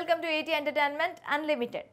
welcome to AT entertainment unlimited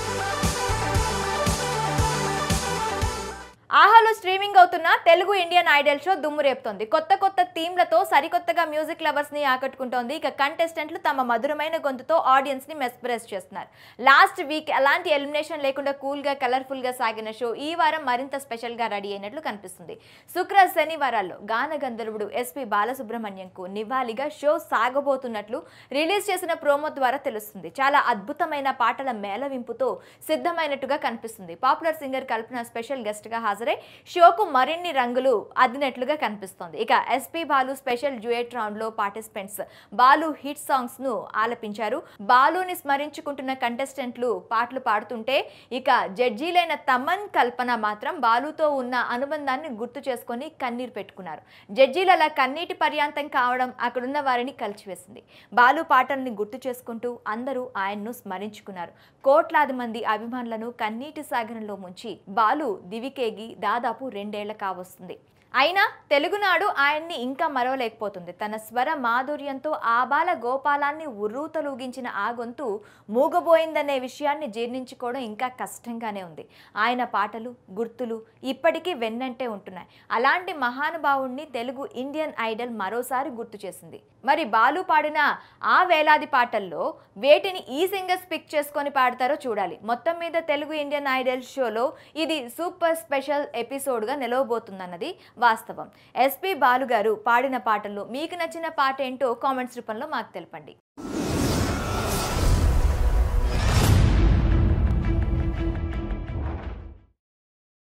ఆహాలో streaming అవుతున్న Telugu Indian Idol show దుమ్ము రేపుతోంది కొత్త కొత్త థీమ్లతో సరికొత్తగా మ్యూజిక్ లవర్స్ ని ఆకట్టుకుంటోంది ఇక కంటెస్టెంట్లు తమ మధురమైన గొంతుతో ఆడియన్స్ ని మెస్పరైజ్ చేస్తున్నారు లాస్ట్ వీక్ ఎలాంటి ఎలిమినేషన్ లేకుండా కూల్ గా కలర్ఫుల్ గా సాగిన షో ఈ వారం మరింత స్పెషల్ గా రెడీ అయినట్లు కనిపిస్తుంది శుక్ర శనివారాల్లో గాన గంధర్వుడు ఎస్పి బాలసుబ్రహ్మణ్యంకు నివాళిగా షో సాగబోతున్నట్లు రిలీజ్ చేసిన ప్రోమో ద్వారా తెలుస్తుంది చాలా అద్భుతమైన పాటల మేళవింపుతో సిద్ధమైనట్టుగా కనిపిస్తుంది popular singer Kalpana special guest గా హాజరై షోకు మరిన్ని రంగులు అద్దినట్లుగా కనిపిస్తోంది ఇక SP Balu special duet round లో పార్టిసిపెంట్స్ బాలు హిట్ సాంగ్స్ ను ఆలపించారు బాలుని స్మరించుకుంటున్న కంటెస్టెంట్లు పాటలు పాడుతుంటే ఇక జడ్జీలైన తమన్ కల్పన మాత్రం బాలుతో ఉన్న అనుబంధాన్ని గుర్తు చేసుకొని కన్నీరు పెట్టుకున్నారు జడ్జీలు అలా కన్నీటి పర్యాంతం కావడం అక్కడున్న వారిని కలిచివేసింది బాలు పాటల్ని గుర్తు చేసుకుంటూ అందరూ ఆయన్ను స్మరించుకున్నారు కోట్లాది మంది అభిమానులను కన్నీటి సాగరంలో ముంచి బాలు దివికేగి దాదాపు రెండేళ్ల కావస్తుంది అయినా తెలుగునాడు ఆయన్ని ఇంకా మరవలేకపోతుంది తన స్వర మాధుర్యంతో ఆబాల గోపాలాన్ని ఉర్రూతలూగించిన ఆ గొంతు మూగబోయిందనే విషయాన్ని జీర్ణించుకోవడం ఇంకా కష్టంగానే ఉంది ఆయన పాటలు గుర్తులు ఇప్పటికీ వెన్నంటే ఉంటున్నాయి అలాంటి మహానుభావుణ్ణి తెలుగు ఇండియన్ ఐడల్ మరోసారి గుర్తు చేసింది మరి బాలు పాడిన ఆ వేలాది పాటల్లో వేటిని ఈ సింగర్స్ పిక్ చేసుకొని పాడతారో చూడాలి మొత్తం మీద తెలుగు ఇండియన్ ఐడల్ షోలో ఇది సూపర్ స్పెషల్ ఎపిసోడ్గా నిలవబోతుందన్నది వాస్తవం ఎస్పి బాలు గారు పాడిన పాటల్లో మీకు నచ్చిన పాట ఏంటో కామెంట్స్ రూపంలో మాకు తెలపండి